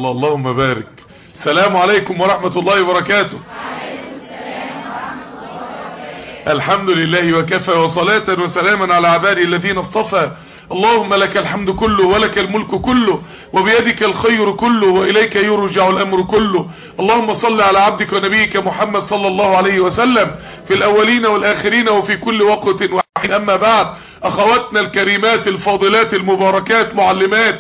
اللهم بارك السلام عليكم ورحمة الله وبركاته الحمد لله وكفى وصلاة وسلاما على عباده الذين اصطفى اللهم لك الحمد كله ولك الملك كله وبيدك الخير كله وإليك يرجع الأمر كله اللهم صل على عبدك ونبيك محمد صلى الله عليه وسلم في الأولين والآخرين وفي كل وقت وحين أما بعد أخواتنا الكريمات الفاضلات المباركات معلمات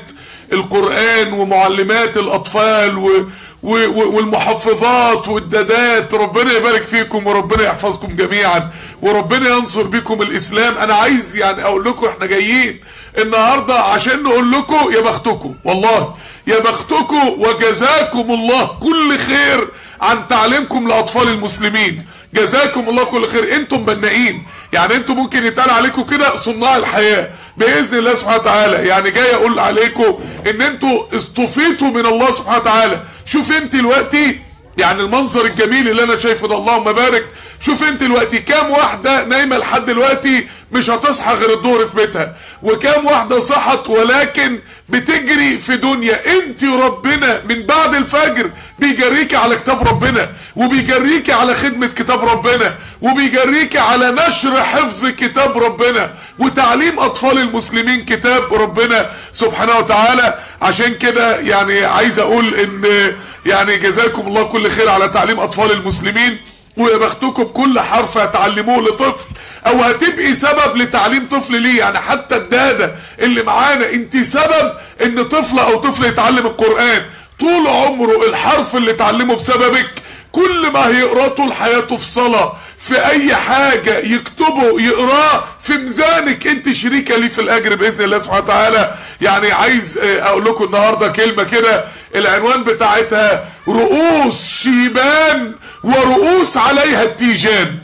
القرآن ومعلمات الأطفال و... و... والمحفظات والدادات ربنا يبارك فيكم وربنا يحفظكم جميعا وربنا ينصر بكم الإسلام أنا عايز يعني أقول لكم احنا جايين النهاردة عشان نقول لكم يا بختكم والله يا بختكم وجزاكم الله كل خير عن تعليمكم لأطفال المسلمين جزاكم الله كل خير انتم بنائين يعني انتم ممكن يتقال عليكم كده صناع الحياة باذن الله سبحانه وتعالى يعني جاي اقول عليكم ان انتوا اصطفيتوا من الله سبحانه وتعالى شوف انت دلوقتي يعني المنظر الجميل اللي انا شايفه ده اللهم بارك شوف انت دلوقتي كام واحدة نايمة لحد دلوقتي مش هتصحى غير الظهر في بيتها وكام واحدة صحت ولكن بتجري في دنيا انت ربنا من بعد الفجر بيجريكي على كتاب ربنا وبيجريكي على خدمة كتاب ربنا وبيجريكي على نشر حفظ كتاب ربنا وتعليم اطفال المسلمين كتاب ربنا سبحانه وتعالى عشان كده يعني عايز اقول ان يعني جزاكم الله كل خير على تعليم اطفال المسلمين ويا بختكم كل حرف هتعلموه لطفل او هتبقي سبب لتعليم طفل ليه يعني حتى الدادة اللي معانا انت سبب ان طفل او طفل يتعلم القرآن طول عمره الحرف اللي تعلمه بسببك كل ما هيقراه طول حياته في صلاة في اي حاجة يكتبه يقراه في ميزانك انت شريكة ليه في الاجر باذن الله سبحانه وتعالى يعني عايز اقول لكم النهاردة كلمة كده العنوان بتاعتها رؤوس شيبان ورؤوس عليها التيجان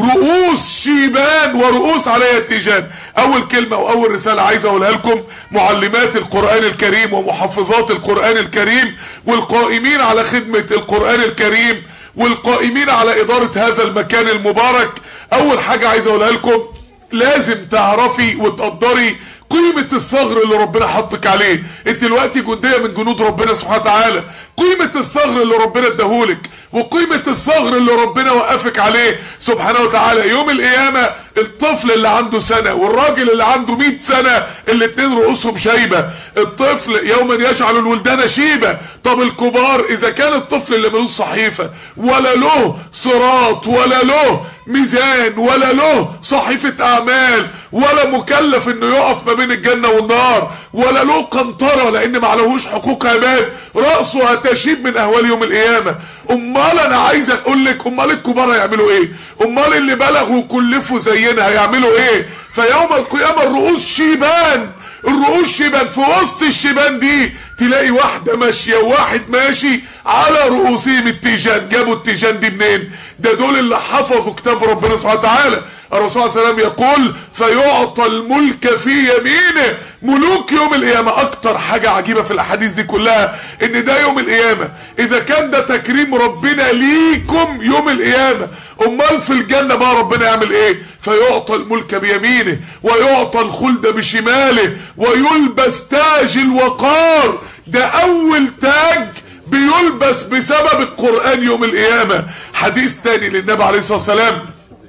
رؤوس شيبان ورؤوس عليها التيجان اول كلمة واول رسالة عايز اقولها لكم معلمات القرآن الكريم ومحفظات القرآن الكريم والقائمين على خدمة القرآن الكريم والقائمين على ادارة هذا المكان المبارك اول حاجة عايز اقولها لكم لازم تعرفي وتقدري قيمة الثغر اللي ربنا حطك عليه انت دلوقتي جندية من جنود ربنا سبحانه وتعالى قيمة الثغر اللي ربنا اداهولك وقيمة الثغر اللي ربنا وقفك عليه سبحانه وتعالى يوم القيامة الطفل اللي عنده سنة والراجل اللي عنده 100 سنة الاتنين رؤوسهم شايبة الطفل يوما يجعل الولدان شيبة طب الكبار اذا كان الطفل اللي ملوش صحيفة ولا له صراط ولا له ميزان ولا له صحيفة اعمال ولا مكلف انه يقف ما بين الجنة والنار ولا له قنطرة لان معلهوش حقوق عباد رأسه هتشيب من اهوال يوم القيامة امال انا عايز اقول لك امال الكبار هيعملوا ايه امال اللي بلغوا وكلفوا زينا هيعملوا ايه فيوم القيامة الرؤوس شيبان الرؤوس شيبان في وسط الشيبان دي تلاقي واحدة ماشية وواحد ماشي على رؤوسهم التيجان جابوا التيجان دي منين ده دول اللي حفظوا كتاب ربنا سبحانه وتعالى الرسول صلى الله عليه وسلم يقول فيعطى الملك في يمينه ملوك يوم القيامة اكتر حاجة عجيبة في الاحاديث دي كلها ان ده يوم القيامة اذا كان ده تكريم ربنا ليكم يوم القيامة امال في الجنة بقى ربنا يعمل ايه فيعطى الملك بيمينه ويعطى الخلد بشماله ويلبس تاج الوقار ده اول تاج بيلبس بسبب القرآن يوم القيامة حديث تاني للنبي عليه الصلاة والسلام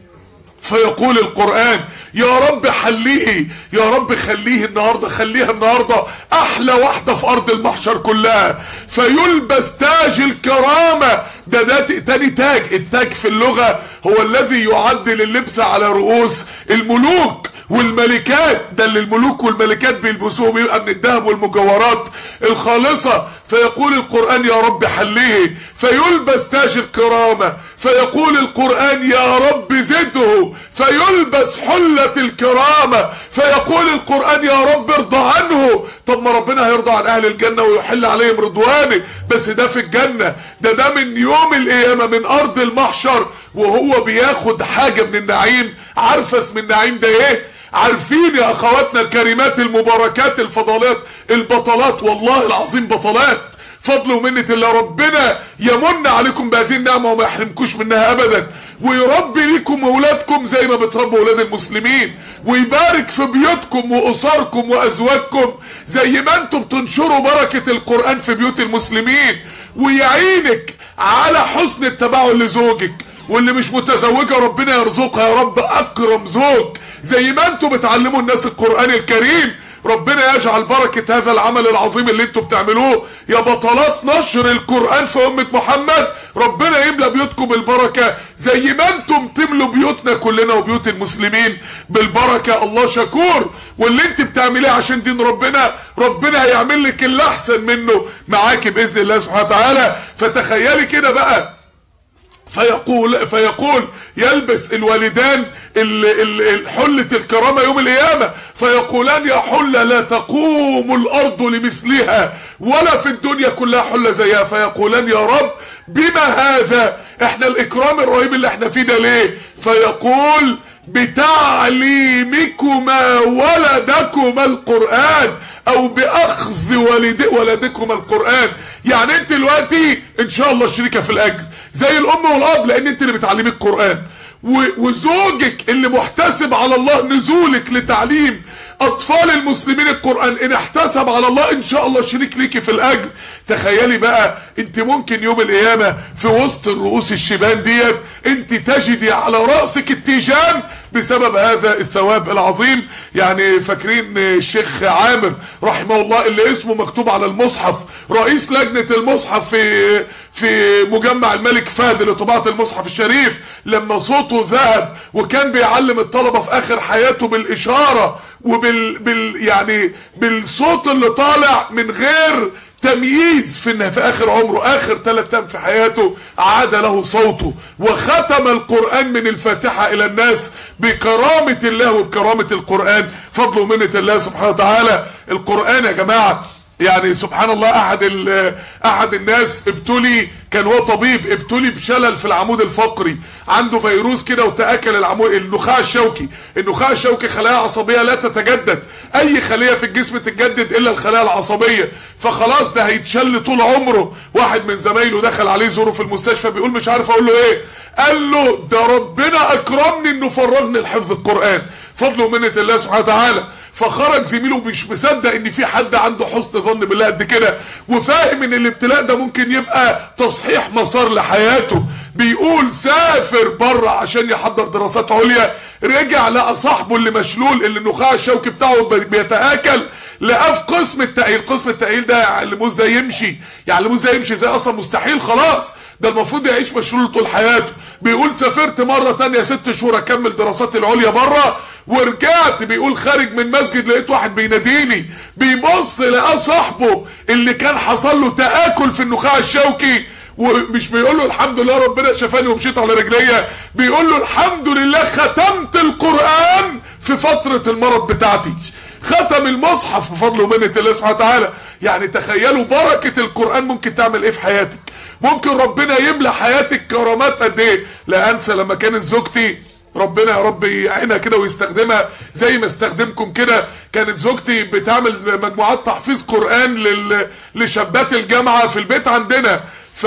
فيقول القرآن يا رب حليه يا رب خليه النهاردة خليها النهاردة احلى واحدة في ارض المحشر كلها فيلبس تاج الكرامة ده ده تاني تاج التاج في اللغة هو الذي يعدل اللبس على رؤوس الملوك والملكات ده اللي الملوك والملكات بيلبسوه بيبقى من الذهب والمجوهرات الخالصة فيقول القرآن يا رب حليه فيلبس تاج الكرامة فيقول القرآن يا رب زده فيلبس حلة الكرامة فيقول القرآن يا رب ارضى عنه طب ما ربنا هيرضى عن اهل الجنة ويحل عليهم رضوانه بس ده في الجنة ده ده من يوم القيامة من ارض المحشر وهو بياخد حاجة من النعيم عارفة اسم النعيم ده ايه عارفين يا اخواتنا الكريمات المباركات الفضلات البطلات والله العظيم بطلات فضل ومنة الله ربنا يمن عليكم بهذه النعمة وما يحرمكوش منها ابدا ويربي ليكم اولادكم زي ما بتربوا اولاد المسلمين ويبارك في بيوتكم واسركم وازواجكم زي ما انتم تنشروا بركة القرآن في بيوت المسلمين ويعينك على حسن التباعل لزوجك واللي مش متزوجة ربنا يرزقها يا رب اكرم زوج زي ما انتم بتعلموا الناس القرآن الكريم ربنا يجعل بركة هذا العمل العظيم اللي انتم بتعملوه يا بطلات نشر القرآن في امة محمد ربنا يملى بيوتكم بالبركة زي ما انتم تملوا بيوتنا كلنا وبيوت المسلمين بالبركة الله شكور واللي انت بتعمليه عشان دين ربنا ربنا هيعمل لك اللي احسن منه معاك باذن الله سبحانه وتعالى فتخيلي كده بقى فيقول فيقول يلبس الوالدان حلة الكرامة يوم القيامة فيقولان يا حلة لا تقوم الارض لمثلها ولا في الدنيا كلها حلة زيها فيقولان يا رب بما هذا احنا الاكرام الرهيب اللي احنا فيه ده ليه فيقول بتعليمكما ولدكما القرآن او باخذ والد ولدكما القرآن يعني انت دلوقتي ان شاء الله شريكة في الاجر زي الام والاب لان انت اللي بتعلمي القرآن وزوجك اللي محتسب على الله نزولك لتعليم اطفال المسلمين القرآن ان احتسب على الله ان شاء الله شريك ليكي في الاجر تخيلي بقى انت ممكن يوم القيامة في وسط الرؤوس الشبان ديت انت تجدي على رأسك التيجان بسبب هذا الثواب العظيم يعني فاكرين الشيخ عامر رحمه الله اللي اسمه مكتوب على المصحف رئيس لجنة المصحف في في مجمع الملك فهد لطباعة المصحف الشريف لما صوته ذهب وكان بيعلم الطلبة في اخر حياته بالاشارة وبال بال يعني بالصوت اللي طالع من غير تمييز في في اخر عمره اخر ثلاث ايام في حياته عاد له صوته وختم القرآن من الفاتحة الى الناس بكرامة الله وبكرامة القرآن فضل ومنة الله سبحانه وتعالى القرآن يا جماعة يعني سبحان الله احد احد الناس ابتلي كان هو طبيب ابتلي بشلل في العمود الفقري عنده فيروس كده وتاكل العمود النخاع الشوكي النخاع الشوكي خلايا عصبيه لا تتجدد اي خليه في الجسم تتجدد الا الخلايا العصبيه فخلاص ده هيتشل طول عمره واحد من زمايله دخل عليه زوره في المستشفى بيقول مش عارف اقول له ايه قال له ده ربنا اكرمني انه فرغني لحفظ القران فضل ومنه الله سبحانه وتعالى فخرج زميله مش مصدق ان في حد عنده حسن ظن بالله قد كده وفاهم ان الابتلاء ده ممكن يبقى تصحيح مسار لحياته بيقول سافر بره عشان يحضر دراسات عليا رجع لقى صاحبه اللي مشلول اللي النخاع الشوكي بتاعه بيتآكل لقاه في قسم التأهيل قسم التأهيل ده يعلموه ازاي يمشي يعلموه ازاي يمشي زي اصلا مستحيل خلاص ده المفروض يعيش مشلول طول حياته بيقول سافرت مرة تانية ست شهور اكمل دراساتي العليا بره ورجعت بيقول خارج من مسجد لقيت واحد بيناديني بيبص لقى صاحبه اللي كان حصل له تآكل في النخاع الشوكي ومش بيقول له الحمد لله ربنا شفاني ومشيت على رجليا بيقول له الحمد لله ختمت القرآن في فترة المرض بتاعتي ختم المصحف بفضل ومنة الله سبحانه وتعالى يعني تخيلوا بركة القرآن ممكن تعمل ايه في حياتك ممكن ربنا يملى حياتك كرامات قد ايه لا انسى لما كانت زوجتي ربنا يا رب يعينها كده ويستخدمها زي ما استخدمكم كده كانت زوجتي بتعمل مجموعات تحفيظ قرآن لل... لشابات الجامعة في البيت عندنا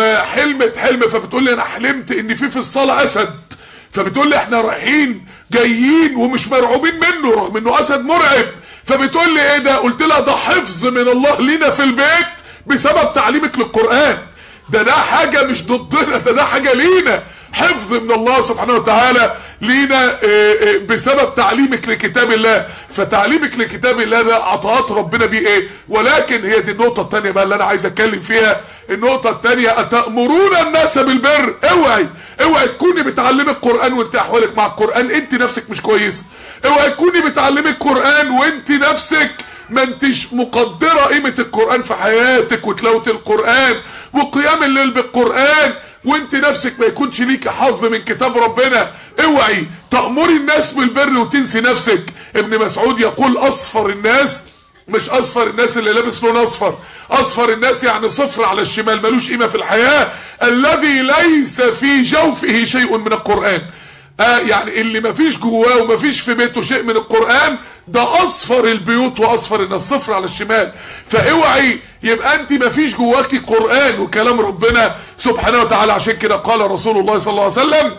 فحلمت حلم فبتقول لي انا حلمت ان في في الصالة اسد فبتقول لي احنا رايحين جايين ومش مرعوبين منه رغم انه اسد مرعب فبتقول لي ايه ده قلت لها ده حفظ من الله لينا في البيت بسبب تعليمك للقرآن ده ده حاجة مش ضدنا ده ده حاجة لينا حفظ من الله سبحانه وتعالى لينا بسبب تعليمك لكتاب الله فتعليمك لكتاب الله ده عطاءات ربنا بيه ايه ولكن هي دي النقطة التانية بقى اللي انا عايز اتكلم فيها النقطة التانية اتأمرون الناس بالبر اوعي اوعي تكوني بتعلمي القرآن وانت احوالك مع القرآن انت نفسك مش كويسة اوعي تكوني بتعلمي القرآن وانت نفسك ما انتش مقدرة قيمة القرآن في حياتك وتلاوة القرآن وقيام الليل بالقرآن وانت نفسك ما يكونش ليك حظ من كتاب ربنا اوعي تأمري الناس بالبر وتنسي نفسك ابن مسعود يقول اصفر الناس مش اصفر الناس اللي لابس لون اصفر اصفر الناس يعني صفر على الشمال ملوش قيمة في الحياة الذي ليس في جوفه شيء من القرآن آه يعني اللي مفيش جواه ومفيش في بيته شيء من القرآن ده اصفر البيوت واصفر الناس صفر على الشمال فاوعي يبقى انت مفيش جواكي قرآن وكلام ربنا سبحانه وتعالى عشان كده قال رسول الله صلى الله عليه وسلم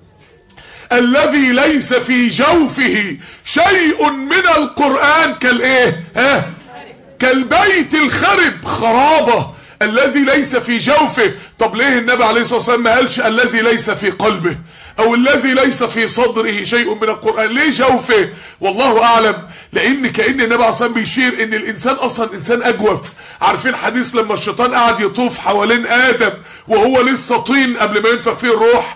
الذي ليس في جوفه شيء من القرآن كالايه ها كالبيت الخرب خرابة الذي ليس في جوفه طب ليه النبي عليه الصلاة والسلام ما قالش الذي ليس في قلبه او الذي ليس في صدره شيء من القرآن ليه جوفه والله اعلم لان كأن النبي عليه الصلاة والسلام بيشير ان الانسان اصلا انسان اجوف عارفين حديث لما الشيطان قعد يطوف حوالين ادم وهو لسه طين قبل ما ينفخ فيه الروح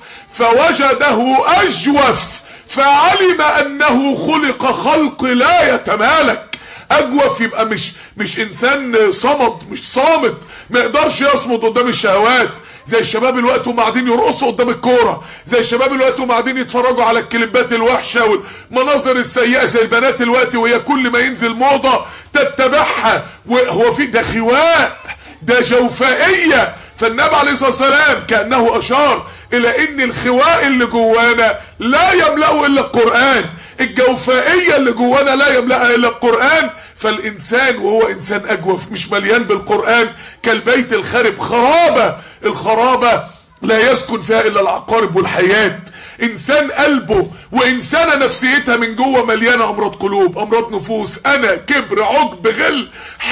فوجده اجوف فعلم انه خلق خلق لا يتمالك اجوف يبقى مش مش انسان صمد مش صامت ما يقدرش يصمد قدام الشهوات زي الشباب الوقت هم قاعدين يرقصوا قدام الكوره زي الشباب الوقت هم قاعدين يتفرجوا على الكليبات الوحشه والمناظر السيئه زي البنات الوقت وهي كل ما ينزل موضه تتبعها وهو في ده خواء ده جوفائيه فالنبي عليه الصلاه والسلام كانه اشار الى ان الخواء اللي جوانا لا يملأه الا القرآن الجوفائية اللي جوانا لا يملأها الا القرآن فالانسان وهو انسان اجوف مش مليان بالقرآن كالبيت الخرب خرابة الخرابة لا يسكن فيها الا العقارب والحيات انسان قلبه وانسانة نفسيتها من جوه مليانة امراض قلوب امراض نفوس انا كبر عجب غل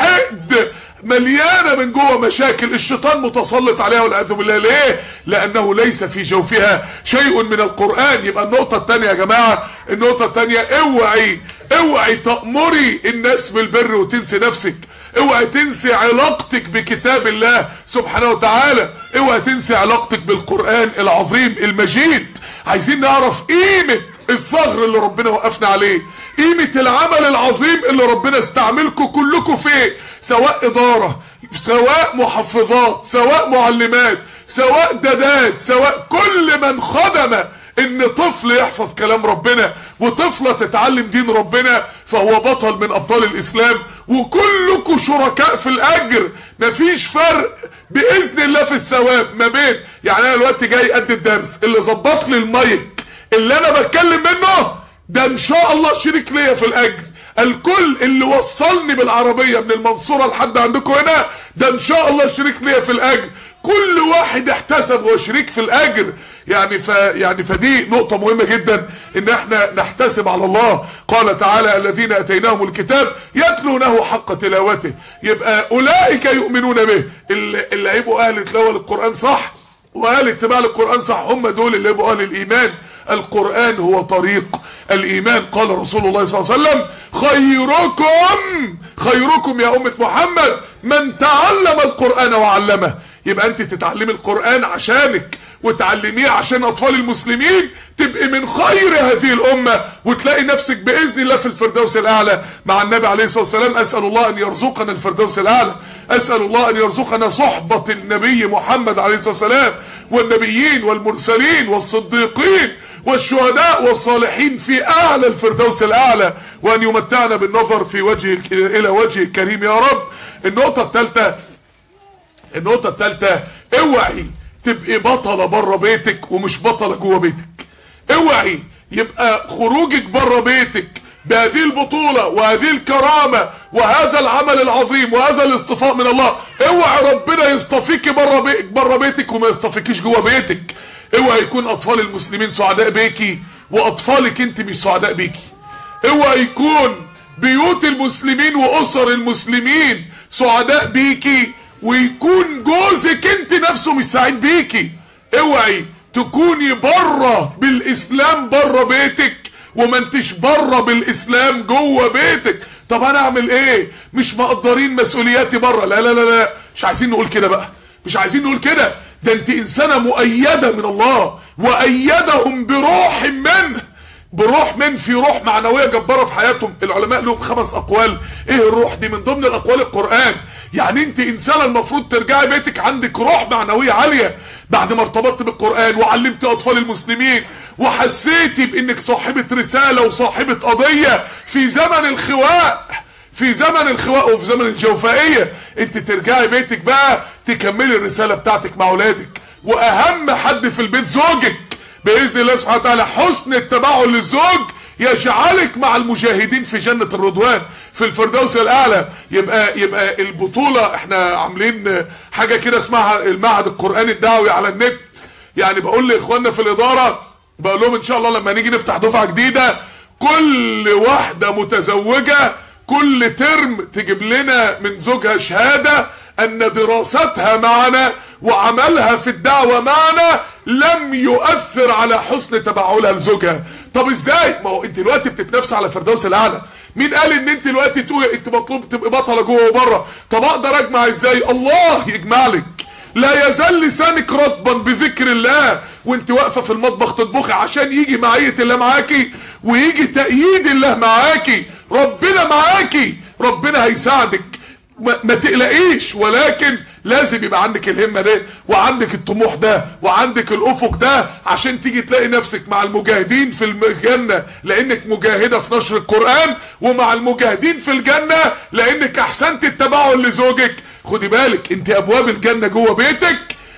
حقد مليانة من جوه مشاكل الشيطان متسلط عليها والعياذ بالله ليه لانه ليس في جوفها شيء من القرآن يبقى النقطة التانية يا جماعة النقطة التانية اوعي اوعي تأمري الناس بالبر وتنسي نفسك اوعي تنسي علاقتك بكتاب الله سبحانه وتعالى اوعي تنسي علاقتك بالقرآن العظيم المجيد عايزين نعرف قيمة الثغر اللي ربنا وقفنا عليه قيمة العمل العظيم اللي ربنا استعملكم كلكم فيه سواء ادارة سواء محفظات سواء معلمات سواء دادات سواء كل من خدم ان طفل يحفظ كلام ربنا وطفلة تتعلم دين ربنا فهو بطل من ابطال الاسلام وكلكم شركاء في الاجر مفيش فرق باذن الله في الثواب ما بين يعني انا دلوقتي جاي قد الدرس اللي ظبط لي المايك اللي انا بتكلم منه ده ان شاء الله شريك ليا في الاجر الكل اللي وصلني بالعربية من المنصورة لحد عندكم هنا ده ان شاء الله شريك ليا في الاجر كل واحد احتسب وشريك في الاجر يعني ف يعني فدي نقطة مهمة جدا ان احنا نحتسب على الله قال تعالى الذين اتيناهم الكتاب يتلونه حق تلاوته يبقى اولئك يؤمنون به اللي هيبقوا اهل تلاوة للقرآن صح واهل اتباع للقرآن صح هم دول اللي يبقوا اهل الايمان القرآن هو طريق الايمان قال رسول الله صلى الله عليه وسلم خيركم خيركم يا امة محمد من تعلم القرآن وعلمه يبقى انت تتعلمي القرآن عشانك وتعلميه عشان اطفال المسلمين تبقي من خير هذه الامة وتلاقي نفسك باذن الله في الفردوس الاعلى مع النبي عليه الصلاة والسلام اسأل الله ان يرزقنا الفردوس الاعلى اسأل الله ان يرزقنا صحبة النبي محمد عليه الصلاة والسلام والنبيين والمرسلين والصديقين والشهداء والصالحين في اعلى الفردوس الاعلى وان يمتعنا بالنظر في وجه الى وجه الكريم يا رب النقطة الثالثة النقطة الثالثة اوعي تبقي بطلة بره بيتك ومش بطلة جوه بيتك اوعي يبقى خروجك بره بيتك بهذه البطولة وهذه الكرامة وهذا العمل العظيم وهذا الاصطفاء من الله اوعي ربنا يصطفيك بره بيتك بره بيتك وما يصطفيكيش جوه بيتك اوعي يكون اطفال المسلمين سعداء بيكي واطفالك انت مش سعداء بيكي اوعي يكون بيوت المسلمين واسر المسلمين سعداء بيكي ويكون جوزك انت نفسه مش سعيد بيكي اوعي تكوني بره بالاسلام بره بيتك وما انتش بره بالاسلام جوه بيتك طب انا اعمل ايه مش مقدرين مسؤولياتي بره لا لا لا لا مش عايزين نقول كده بقى مش عايزين نقول كده ده انت انسانة مؤيدة من الله وايدهم بروح منه بروح من في روح معنوية جبارة في حياتهم العلماء لهم خمس اقوال ايه الروح دي من ضمن الاقوال القرآن يعني انت انسانة المفروض ترجعي بيتك عندك روح معنوية عالية بعد ما ارتبطت بالقرآن وعلمت اطفال المسلمين وحسيتي بانك صاحبة رسالة وصاحبة قضية في زمن الخواء في زمن الخواء وفي زمن الجوفائية انت ترجعي بيتك بقى تكملي الرسالة بتاعتك مع اولادك واهم حد في البيت زوجك باذن الله سبحانه وتعالى حسن التبعل للزوج يجعلك مع المجاهدين في جنة الرضوان في الفردوس الاعلى يبقى يبقى البطولة احنا عاملين حاجة كده اسمها المعهد القرآني الدعوي على النت يعني بقول لاخواننا في الادارة بقول لهم ان شاء الله لما نيجي نفتح دفعة جديدة كل واحدة متزوجة كل ترم تجيب لنا من زوجها شهادة ان دراستها معنا وعملها في الدعوة معنا لم يؤثر على حسن تبعلها لزوجها طب ازاي ما هو انت دلوقتي بتتنافس على فردوس الاعلى مين قال ان انت دلوقتي تقول انت مطلوب تبقى بطلة جوه وبره طب اقدر اجمع ازاي الله يجمع لك لا يزال لسانك رطبا بذكر الله وانت واقفة في المطبخ تطبخي عشان يجي معية الله معاكي ويجي تأييد الله معاكي ربنا معاكي ربنا هيساعدك ما, ما تقلقيش ولكن لازم يبقى عندك الهمة ده وعندك الطموح ده وعندك الافق ده عشان تيجي تلاقي نفسك مع المجاهدين في الجنة لانك مجاهدة في نشر القرآن ومع المجاهدين في الجنة لانك احسنت التباعل لزوجك خدي بالك انت ابواب الجنة جوه بيتك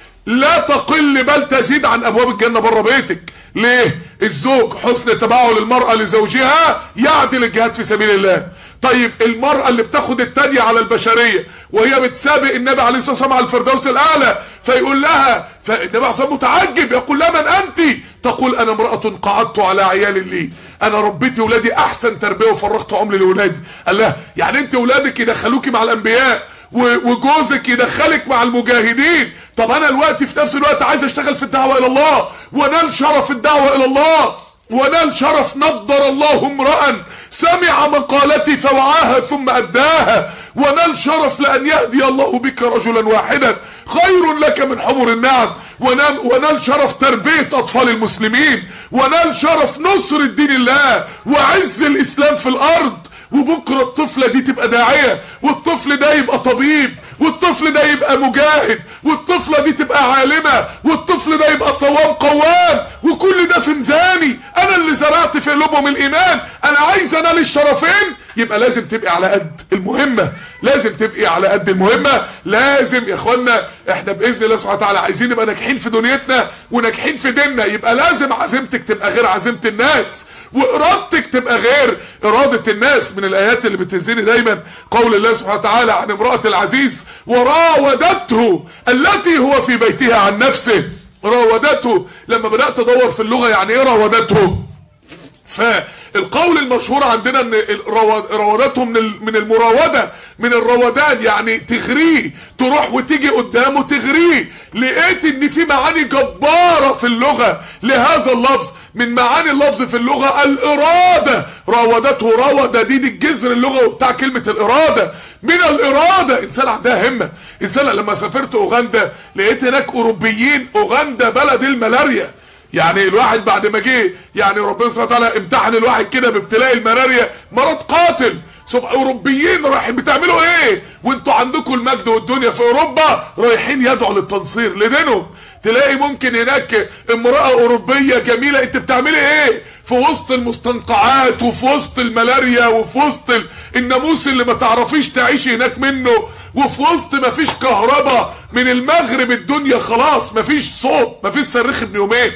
لا تقل بل تزيد عن ابواب الجنة بره بيتك ليه الزوج حسن تباعل المرأة لزوجها يعدل الجهاد في سبيل الله طيب المرأة اللي بتاخد التانية على البشرية وهي بتسابق النبي عليه الصلاة والسلام على الفردوس الاعلى فيقول لها فالنبي عليه الصلاة متعجب يقول لها من انت تقول انا امرأة قعدت على عيال لي انا ربيت ولادي احسن تربية وفرغت عمري لولادي قال لها يعني انت ولادك يدخلوكي مع الانبياء وجوزك يدخلك مع المجاهدين طب انا الوقت في نفس الوقت عايز اشتغل في الدعوة الى الله ونال شرف الدعوة الى الله ونال شرف نضر الله امرأ سمع مقالتي فوعاها ثم اداها ونال شرف لان يهدي الله بك رجلا واحدا خير لك من حمر النعم ونال, ونال شرف تربية اطفال المسلمين ونال شرف نصر الدين الله وعز الاسلام في الارض وبكرة الطفلة دي تبقى داعية والطفل ده يبقى طبيب والطفل ده يبقى مجاهد والطفلة دي تبقى عالمة والطفل ده يبقى صوام قوام وكل ده في ميزاني انا اللي زرعت في قلوبهم الايمان انا عايز انال الشرفين يبقى لازم تبقي على قد المهمة لازم تبقي على قد المهمة لازم يا اخوانا احنا باذن الله سبحانه وتعالى عايزين نبقى ناجحين في دنيتنا وناجحين في ديننا يبقى لازم عزيمتك تبقى غير عزيمة الناس وارادتك تبقى غير ارادة الناس من الايات اللي بتنزلني دايما قول الله سبحانه وتعالى عن امرأة العزيز وراودته التي هو في بيتها عن نفسه راودته لما بدأت ادور في اللغة يعني ايه راودته فالقول المشهور عندنا ان راودته من من المراودة من الروادان يعني تغريه تروح وتيجي قدامه تغريه لقيت ان في معاني جبارة في اللغة لهذا اللفظ من معاني اللفظ في اللغة الارادة راودته راودة دي دي الجذر اللغة بتاع كلمة الارادة من الارادة انسان عندها همة انسان لما سافرت اوغندا لقيت هناك اوروبيين اوغندا بلد الملاريا يعني الواحد بعد ما جه يعني ربنا سبحانه وتعالى امتحن الواحد كده بابتلاء الملاريا مرض قاتل سب اوروبيين رايحين بتعملوا ايه وانتوا عندكم المجد والدنيا في اوروبا رايحين يدعوا للتنصير لدينهم تلاقي ممكن هناك امرأة اوروبية جميلة انت بتعملي ايه في وسط المستنقعات وفي وسط الملاريا وفي وسط الناموس اللي ما تعرفيش تعيشي هناك منه وفي وسط ما فيش كهرباء من المغرب الدنيا خلاص ما فيش صوت ما فيش صريخ ابن يومين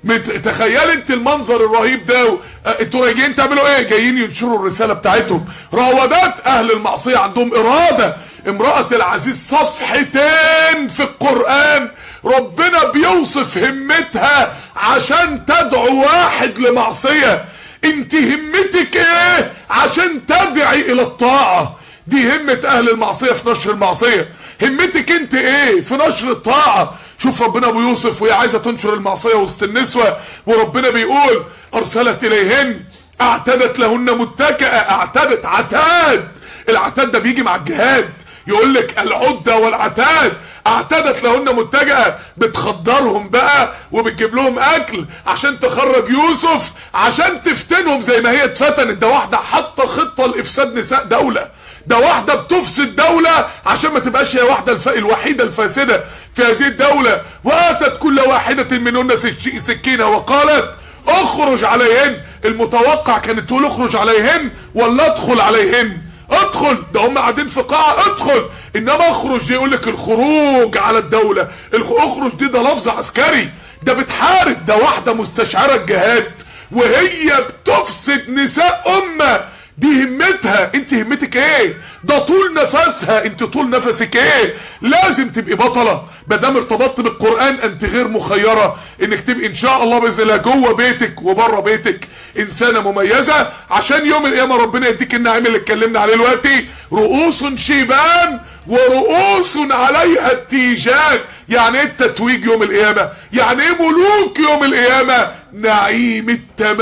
تخيل انت المنظر الرهيب ده انتوا جايين تعملوا ايه جايين ينشروا الرسالة بتاعتهم راودات اهل المعصية عندهم ارادة امرأة العزيز صفحتين في القرآن ربنا بيوصف همتها عشان تدعو واحد لمعصية انت همتك ايه عشان تدعي الى الطاعة دي همة اهل المعصية في نشر المعصية همتك انت ايه في نشر الطاعة شوف ربنا بيوصف وهي عايزة تنشر المعصية وسط النسوة وربنا بيقول ارسلت اليهن اعتدت لهن متكئة اعتدت عتاد العتاد ده بيجي مع الجهاد يقول لك العدة والعتاد اعتدت لهن متجئة بتخدرهم بقى وبتجيب لهم اكل عشان تخرج يوسف عشان تفتنهم زي ما هي اتفتنت ده واحدة حاطة خطة لافساد نساء دولة ده واحدة بتفسد دولة عشان ما تبقاش هي واحدة الف... الوحيدة الفاسدة في هذه الدولة واتت كل واحدة منهن سكينة وقالت اخرج عليهن المتوقع كانت تقول اخرج عليهن ولا ادخل عليهن ادخل ده هم قاعدين في قاعة ادخل انما اخرج دي يقول لك الخروج على الدولة اخرج دي ده لفظ عسكري ده بتحارب ده واحدة مستشعرة الجهاد وهي بتفسد نساء امة دي همتها انت همتك ايه ده طول نفسها انت طول نفسك ايه لازم تبقي بطلة مادام ارتبطت بالقرآن انت غير مخيرة انك تبقي ان شاء الله باذن الله جوه بيتك وبره بيتك انسانة مميزة عشان يوم القيامة ربنا يديك النعيم اللي اتكلمنا عليه دلوقتي رؤوس شيبان ورؤوس عليها التيجان يعني ايه التتويج يوم القيامة يعني ايه ملوك يوم القيامة نعيم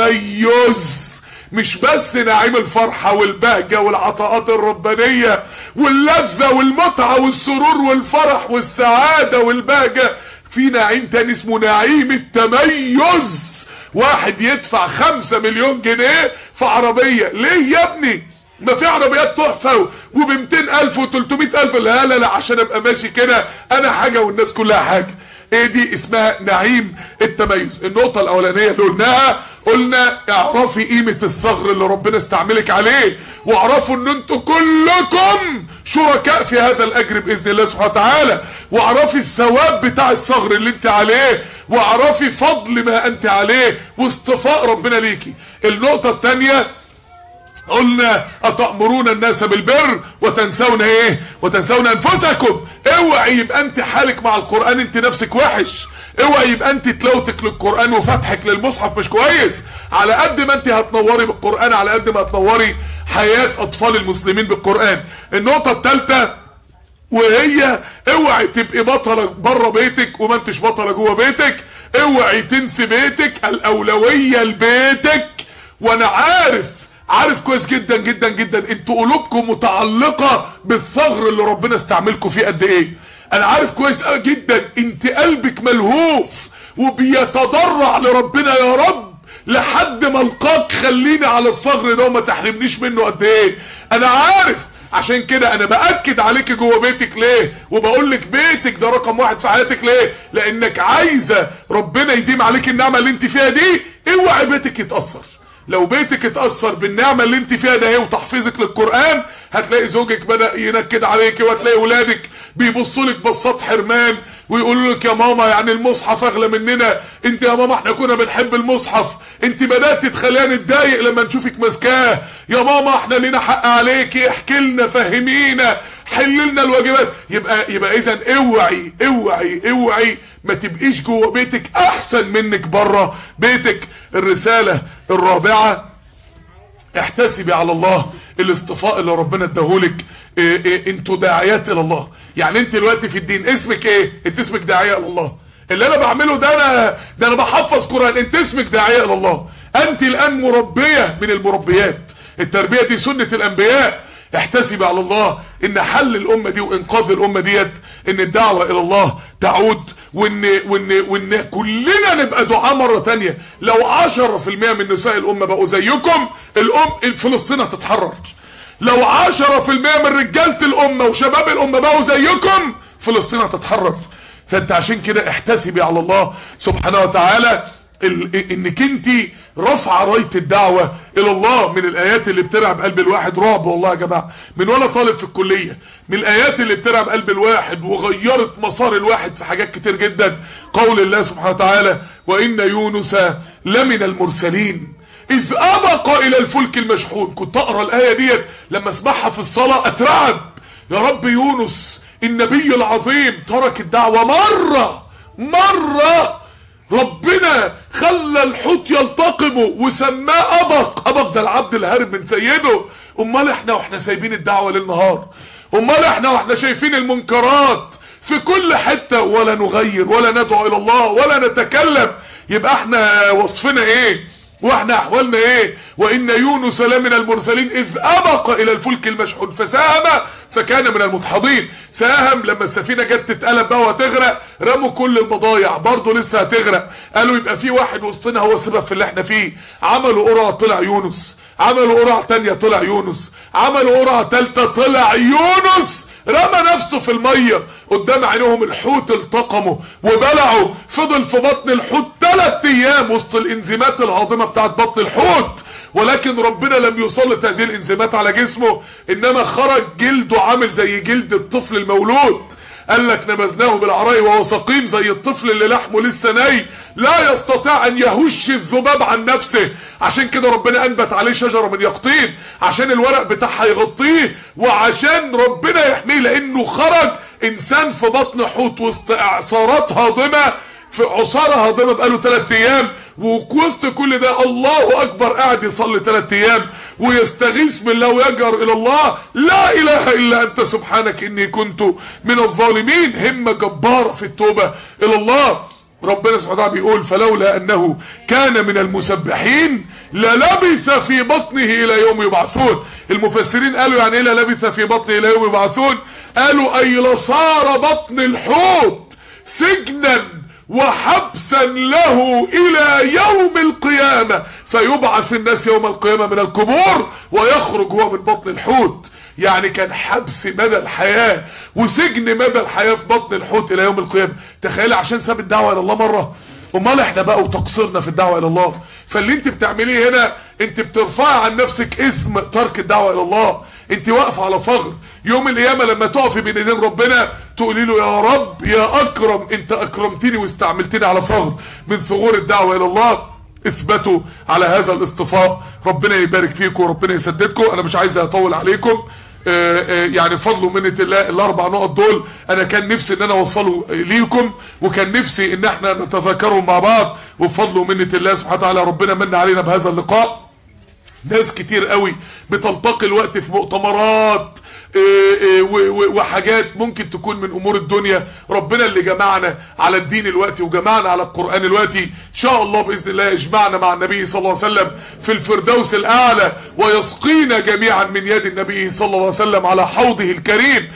التميز مش بس نعيم الفرحة والبهجة والعطاءات الربانية واللذة والمتعة والسرور والفرح والسعادة والبهجة في نعيم تاني اسمه نعيم التميز واحد يدفع خمسة مليون جنيه في عربية ليه يا ابني ما في عربيات تحفة وب الف و الف لا لا لا عشان ابقى ماشي كده انا حاجة والناس كلها حاجة ايه دي اسمها نعيم التميز النقطة الاولانية اللي قلناها قلنا اعرفي قيمة الثغر اللي ربنا استعملك عليه واعرفوا ان انتوا كلكم شركاء في هذا الاجر باذن الله سبحانه وتعالى واعرفي الثواب بتاع الثغر اللي انت عليه واعرفي فضل ما انت عليه واصطفاء ربنا ليكي النقطة الثانية قلنا اتأمرون الناس بالبر وتنسون ايه وتنسون انفسكم اوعي يبقى انت حالك مع القرآن انت نفسك وحش اوعي يبقى انت تلوتك للقرآن وفتحك للمصحف مش كويس على قد ما انت هتنوري بالقرآن على قد ما هتنوري حياة اطفال المسلمين بالقرآن النقطة الثالثة وهي اوعي تبقي بطلة بره بيتك وما انتش بطلة جوه بيتك اوعي تنسي بيتك الاولوية لبيتك وانا عارف عارف كويس جدا جدا جدا انتوا قلوبكم متعلقة بالثغر اللي ربنا استعملكم فيه قد ايه انا عارف كويس جدا انت قلبك ملهوف وبيتضرع لربنا يا رب لحد ما القاك خليني على الثغر ده وما تحرمنيش منه قد ايه انا عارف عشان كده انا باكد عليك جوه بيتك ليه وبقول لك بيتك ده رقم واحد في حياتك ليه لانك عايزه ربنا يديم عليك النعمه اللي انت فيها دي اوعي بيتك يتاثر لو بيتك اتأثر بالنعمة اللي انت فيها ده وتحفيظك للقرآن هتلاقي زوجك بدأ ينكد عليك وهتلاقي ولادك بيبصوا لك بصات حرمان ويقولوا لك يا ماما يعني المصحف اغلى مننا انت يا ماما احنا كنا بنحب المصحف انت بدأت تخلينا نتضايق لما نشوفك ماسكاه يا ماما احنا لينا حق عليكي احكي لنا فهمينا حل لنا الواجبات يبقى يبقى اذا اوعي اوعي اوعي ما تبقيش جوه بيتك احسن منك بره بيتك الرسالة الرابعة احتسبي على الله الاصطفاء اللي ربنا اداهولك إيه إيه انتوا داعيات الى الله يعني انت دلوقتي في الدين اسمك ايه انت اسمك داعية الى الله اللي انا بعمله ده انا ده انا بحفظ قرآن انت اسمك داعية الى الله انت الان مربية من المربيات التربية دي سنة الانبياء احتسب على الله ان حل الامة دي وانقاذ الامة ديت ان الدعوة الى الله تعود وان, وإن, وإن كلنا نبقى دعاء مرة تانية لو عشرة في المية من نساء الامة بقوا زيكم الام فلسطين هتتحرر لو عشرة في المية من رجالة الامة وشباب الامة بقوا زيكم فلسطين هتتحرر فانت عشان كده احتسبي على الله سبحانه وتعالى انك انت رفع رايه الدعوه الى الله من الايات اللي بترعب قلب الواحد رعب والله يا جماعه من وانا طالب في الكليه من الايات اللي بترعب قلب الواحد وغيرت مسار الواحد في حاجات كتير جدا قول الله سبحانه وتعالى وان يونس لمن المرسلين اذ ابق الى الفلك المشحون كنت اقرا الايه ديت لما اسمعها في الصلاه اترعب يا رب يونس النبي العظيم ترك الدعوه مره مره ربنا خلى الحوت يلتقمه وسماه ابق ابق ده العبد الهارب من سيده امال احنا واحنا سايبين الدعوة للنهار امال احنا واحنا شايفين المنكرات في كل حتة ولا نغير ولا ندعو الى الله ولا نتكلم يبقى احنا وصفنا ايه واحنا احوالنا ايه وان يونس لمن المرسلين اذ ابق الى الفلك المشحون فساهم فكان من المدحضين ساهم لما السفينة جت تتقلب بقى وهتغرق رموا كل البضايع برضه لسه هتغرق قالوا يبقى في واحد وسطنا هو السبب في اللي احنا فيه عملوا قرعة طلع يونس عملوا قرعة تانية طلع يونس عملوا قرعة تالتة طلع يونس رمى نفسه في المية قدام عينهم الحوت التقمه وبلعه فضل في بطن الحوت ثلاث ايام وسط الانزيمات الهاضمة بتاعت بطن الحوت ولكن ربنا لم يسلط هذه الانزيمات على جسمه انما خرج جلده عامل زي جلد الطفل المولود قال لك نبذناه بالعراء وهو سقيم زي الطفل اللي لحمه لسه ني لا يستطيع ان يهش الذباب عن نفسه عشان كده ربنا انبت عليه شجرة من يقطين عشان الورق بتاعها يغطيه وعشان ربنا يحميه لانه خرج انسان في بطن حوت وسط اعصارات هاضمة في عصارة هاضمة بقاله 3 ايام ووسط كل ده الله اكبر قاعد يصلي 3 ايام ويستغيث بالله ويجر الى الله لا اله الا انت سبحانك اني كنت من الظالمين همة جبارة في التوبة الى الله ربنا سبحانه وتعالى بيقول فلولا انه كان من المسبحين للبث في بطنه الى يوم يبعثون المفسرين قالوا يعني ايه للبث في بطنه الى يوم يبعثون قالوا اي لصار بطن الحوت سجنا وحبسا له الى يوم القيامة فيبعث الناس يوم القيامة من القبور ويخرج هو من بطن الحوت يعني كان حبس مدى الحياة وسجن مدى الحياة في بطن الحوت الى يوم القيامة تخيل عشان ساب الدعوة الى الله مرة امال احنا بقى وتقصيرنا في الدعوة الى الله فاللي انت بتعمليه هنا انت بترفع عن نفسك اثم ترك الدعوة الى الله انت واقفه على فغر يوم القيامة لما تقفي بين ايدين ربنا تقولي له يا رب يا اكرم انت اكرمتني واستعملتني على فغر من ثغور الدعوة الى الله اثبتوا على هذا الاصطفاء ربنا يبارك فيكم وربنا يسددكم انا مش عايز اطول عليكم يعني فضل ومنة الله الاربع نقط دول انا كان نفسي ان انا اوصله ليكم وكان نفسي ان احنا نتذكرهم مع بعض وبفضل ومنة الله سبحانه وتعالى ربنا من علينا بهذا اللقاء ناس كتير قوي بتلتقي الوقت في مؤتمرات وحاجات ممكن تكون من امور الدنيا ربنا اللي جمعنا على الدين الوقت وجمعنا على القرآن الوقت ان شاء الله باذن الله يجمعنا مع النبي صلى الله عليه وسلم في الفردوس الاعلى ويسقينا جميعا من يد النبي صلى الله عليه وسلم على حوضه الكريم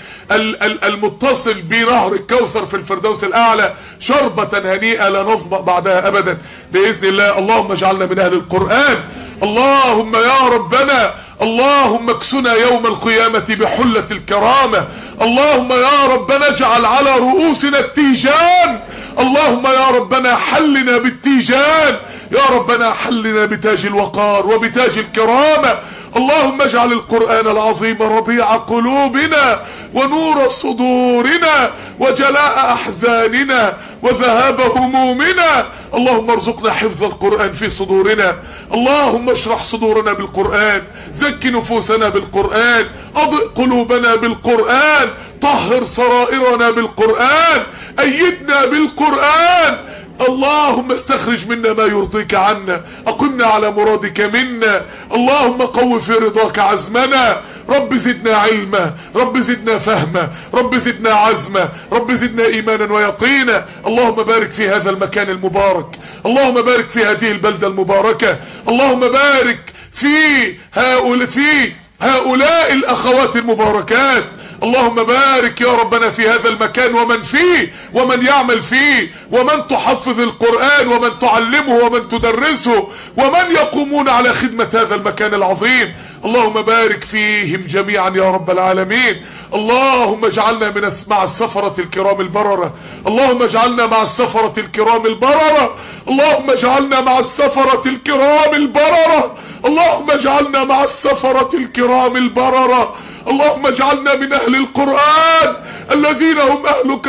المتصل بنهر الكوثر في الفردوس الاعلى شربة هنيئة لا نظمأ بعدها ابدا باذن الله اللهم اجعلنا من اهل القرآن اللهم يا ربنا اللهم اكسنا يوم القيامة بحلة الكرامة اللهم يا ربنا اجعل على رؤوسنا التيجان اللهم يا ربنا حلنا بالتيجان يا ربنا حلنا بتاج الوقار وبتاج الكرامة اللهم اجعل القرآن العظيم ربيع قلوبنا ونور صدورنا وجلاء احزاننا وذهاب همومنا اللهم ارزقنا حفظ القرآن في صدورنا اللهم اشرح صدورنا بالقرآن زك نفوسنا بالقرآن اضئ قلوبنا بالقرآن طهر سرائرنا بالقرآن ايدنا بالقرآن اللهم استخرج منا ما يرضيك عنا اقمنا على مرادك منا اللهم قو في رضاك عزمنا رب زدنا علما رب زدنا فهما رب زدنا عزما رب زدنا ايمانا ويقينا اللهم بارك في هذا المكان المبارك اللهم بارك في هذه البلدة المباركة اللهم بارك في هؤلاء في هؤلاء الاخوات المباركات اللهم بارك يا ربنا في هذا المكان ومن فيه ومن يعمل فيه ومن تحفظ القرآن ومن تعلمه ومن تدرسه ومن يقومون على خدمة هذا المكان العظيم اللهم بارك فيهم جميعا يا رب العالمين اللهم اجعلنا من مع السفرة الكرام البررة اللهم اجعلنا مع السفرة الكرام البررة اللهم اجعلنا مع السفرة الكرام البررة اللهم اجعلنا مع السفرة الكرام البررة اللهم اجعلنا من اهل القرآن الذين هم اهلك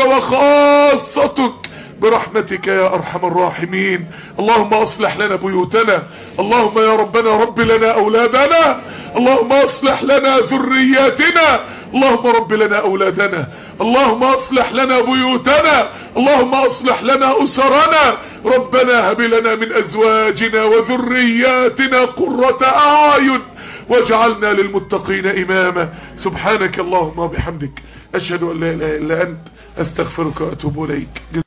وخاصتك برحمتك يا ارحم الراحمين اللهم اصلح لنا بيوتنا اللهم يا ربنا رب لنا اولادنا اللهم اصلح لنا ذرياتنا اللهم رب لنا اولادنا اللهم اصلح لنا بيوتنا اللهم اصلح لنا اسرنا ربنا هب لنا من ازواجنا وذرياتنا قرة اعين واجعلنا للمتقين اماما سبحانك اللهم وبحمدك اشهد ان لا اله الا انت استغفرك واتوب اليك